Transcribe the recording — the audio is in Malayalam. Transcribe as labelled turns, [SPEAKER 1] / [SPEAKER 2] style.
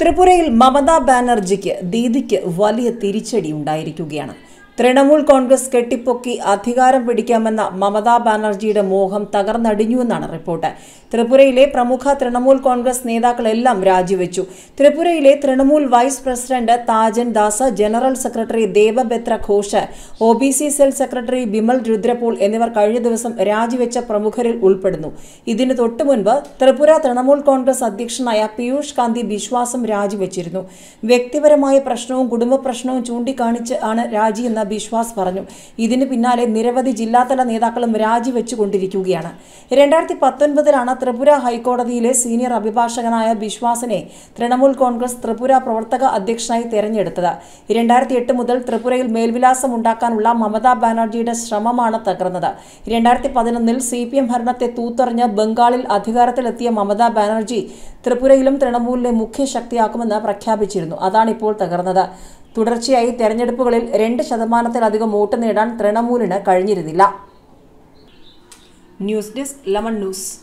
[SPEAKER 1] ത്രിപുരയിൽ മമതാ ബാനർജിക്ക് ദീദിക്ക് വലിയ തിരിച്ചടി ഉണ്ടായിരിക്കുകയാണ് തൃണമൂൽ കോൺഗ്രസ് കെട്ടിപ്പൊക്കി അധികാരം പിടിക്കാമെന്ന മമതാ ബാനർജിയുടെ മോഹം തകർന്നടിഞ്ഞുവെന്നാണ് റിപ്പോർട്ട് ത്രിപുരയിലെ പ്രമുഖ തൃണമൂൽ കോൺഗ്രസ് നേതാക്കളെല്ലാം രാജിവെച്ചു ത്രിപുരയിലെ Trinamool vice president Tajan Das general secretary Debabrata Ghosh O B C cell secretary Bimal Rudrapal എന്നിവർ കഴിഞ്ഞ ദിവസം രാജിവെച്ച പ്രമുഖരിൽ ഉൾപ്പെടുന്നു ഇതിന് തൊട്ടു മുൻപ് ത്രിപുര തൃണമൂൽ കോൺഗ്രസ് അധ്യക്ഷനായ പീയൂഷ് കാന്തി ബിശ്വാസം രാജിവെച്ചിരുന്നു വ്യക്തിപരമായ പ്രശ്നവും കുടുംബ പ്രശ്നവും ചൂണ്ടിക്കാണിച്ച് ആണ് രാജിയെന്ന് ബിശ്വാസ് പറഞ്ഞു ഇതിന് പിന്നാലെ നിരവധി ജില്ലാതല നേതാക്കളും രാജിവെച്ചുകൊണ്ടിരിക്കുകയാണ് രണ്ടായിരത്തി പത്തൊൻപതിലാണ് ത്രിപുര ഹൈക്കോടതിയിലെ സീനിയർ അഭിഭാഷകനായ ബിശ്വാസിനെ തൃണമൂൽ കോൺഗ്രസ് ത്രിപുര പ്രവർത്തക അധ്യക്ഷനായി തെരഞ്ഞെടുത്തത് രണ്ടായിരത്തി എട്ട് മുതൽ ത്രിപുരയിൽ മേൽവിലാസം ഉണ്ടാക്കാനുള്ള മമതാ ബാനർജിയുടെ ശ്രമമാണ് തകർന്നത് രണ്ടായിരത്തി പതിനൊന്നിൽ സി പി എം ഭരണത്തെ തൂത്തെറിഞ്ഞ് ബംഗാളിൽ അധികാരത്തിലെത്തിയ മമതാ ബാനർജി ത്രിപുരയിലും തൃണമൂലിനെ മുഖ്യ ശക്തിയാക്കുമെന്ന് പ്രഖ്യാപിച്ചിരുന്നു അതാണിപ്പോൾ തകർന്നത് തുടർച്ചയായി തെരഞ്ഞെടുപ്പുകളിൽ രണ്ട് ശതമാനത്തിലധികം വോട്ട് നേടാൻ തൃണമൂലിന് കഴിഞ്ഞിരുന്നില്ല ന്യൂസ് ഡെസ്ക് ലെമൺ ന്യൂസ്